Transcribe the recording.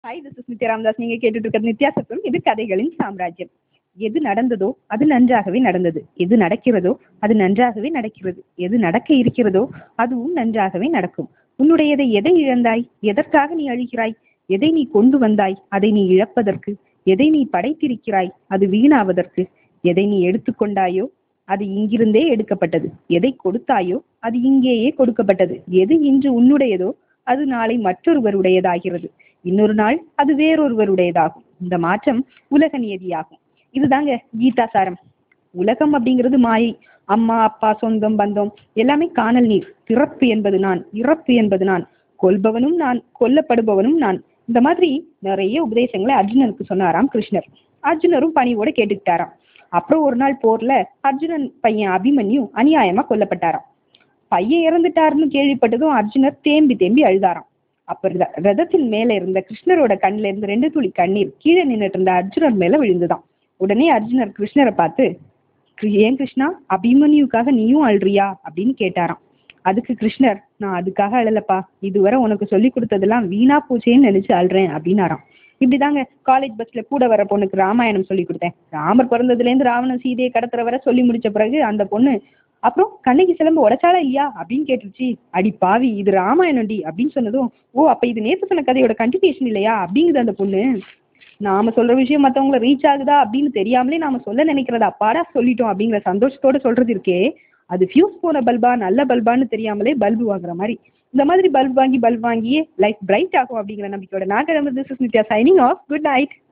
hi this is Nithya Ramadas நீங்க கேட்டுட்டு இருக்கிறது நித்யா சத்தம் இது கதைகளின் சாம்ராஜ்யம் எது நடந்ததோ அது நன்றாகவே நடந்தது எது நடக்கிறதோ அது நன்றாகவே நடக்கிறது எது நடக்க இருக்கிறதோ அதுவும் நன்றாகவே நடக்கும் உன்னுடையதை எதை இழந்தாய் எதற்காக நீ அழிகிறாய் எதை நீ கொண்டு வந்தாய் அதை நீ இழப்பதற்கு எதை நீ படைத்திருக்கிறாய் அது வீணாவதற்கு எதை நீ எடுத்துக்கொண்டாயோ அது இங்கிருந்தே எடுக்கப்பட்டது எதை கொடுத்தாயோ அது இங்கேயே கொடுக்கப்பட்டது எது இன்று உன்னுடையதோ அது நாளை மற்றொருவருடையதாகிறது இன்னொரு நாள் அது வேறொருவருடையதாகும் இந்த மாற்றம் உலக நியதியாகும் இதுதாங்க கீதா சாரம் உலகம் அப்படிங்கிறது மாயை அம்மா அப்பா சொந்தம் பந்தம் எல்லாமே காணல் நீர் பிறப்பு என்பது நான் இறப்பு என்பது நான் கொல்பவனும் நான் கொல்லப்படுபவனும் நான் இந்த மாதிரி நிறைய உபதேசங்களை அர்ஜுனனுக்கு சொன்னாராம் கிருஷ்ணர் அர்ஜுனரும் பணிவோட கேட்டுக்கிட்டாராம் அப்புறம் ஒரு நாள் போர்ல அர்ஜுனன் பையன் அபிமன்யு அநியாயமா கொல்லப்பட்டாராம் பையன் இறந்துட்டாருன்னு கேள்விப்பட்டதும் அர்ஜுனர் தேம்பி தேம்பி அழுதாராம் அப்ப ர- ரதத்தின் மேல இருந்த கிருஷ்ணரோட கண்ணுல இருந்து ரெண்டு துளி கண்ணீர் கீழே நின்னுட்டு இருந்த அர்ஜுனர் மேல விழுந்துதான் உடனே அர்ஜுனர் கிருஷ்ணரை பார்த்து "கிரு- ஏன் கிருஷ்ணா அபிமன்யுக்காக நீயும் அழுறியா அப்படின்னு கேட்டாராம் அதுக்கு கிருஷ்ணர் நான் அதுக்காக அழலப்பா இதுவரை உனக்கு சொல்லி கொடுத்ததெல்லாம் வீணா போச்சேன்னு நினைச்சு அழுறேன் அப்படின்னாராம் இப்படிதாங்க காலேஜ் பஸ்ல கூட வர பொண்ணுக்கு ராமாயணம் சொல்லி கொடுத்தேன் ராமர் பிறந்ததுல இருந்து ராவணன் சீதையை கடத்துற வரை சொல்லி முடிச்ச பிறகு அந்த பொண்ணு அப்புறம் கண்ணகி சிலம்பு உடைச்சாலா இல்லையா அப்படின்னு கேட்டுருச்சு அடி பாவி இது ராமாயணம்டி அப்படின்னு சொன்னதும் ஓ அப்ப இது நேத்து சொன்ன கதையோட கண்டினியூஷன் இல்லையா அப்படிங்குது அந்த பொண்ணு நாம சொல்ற விஷயம் மத்தவங்கள ரீச் ஆகுதா அப்படின்னு தெரியாமலே நாம சொல்ல நினைக்கிறத அப்பாடா சொல்லிட்டோம் அப்படிங்கிற சந்தோஷத்தோட சொல்றது இருக்கே அது ஃபியூஸ் போன பல்பா நல்ல பல்பான்னு தெரியாமலே பல்பு வாங்குற மாதிரி இந்த மாதிரி பல்ப் வாங்கி பல்ப் வாங்கியே லைஃப் பிரைட் ஆகும் அப்படிங்கிற நம்பிக்கையோட நான் கிளம்புறது this is Nithya signing off good night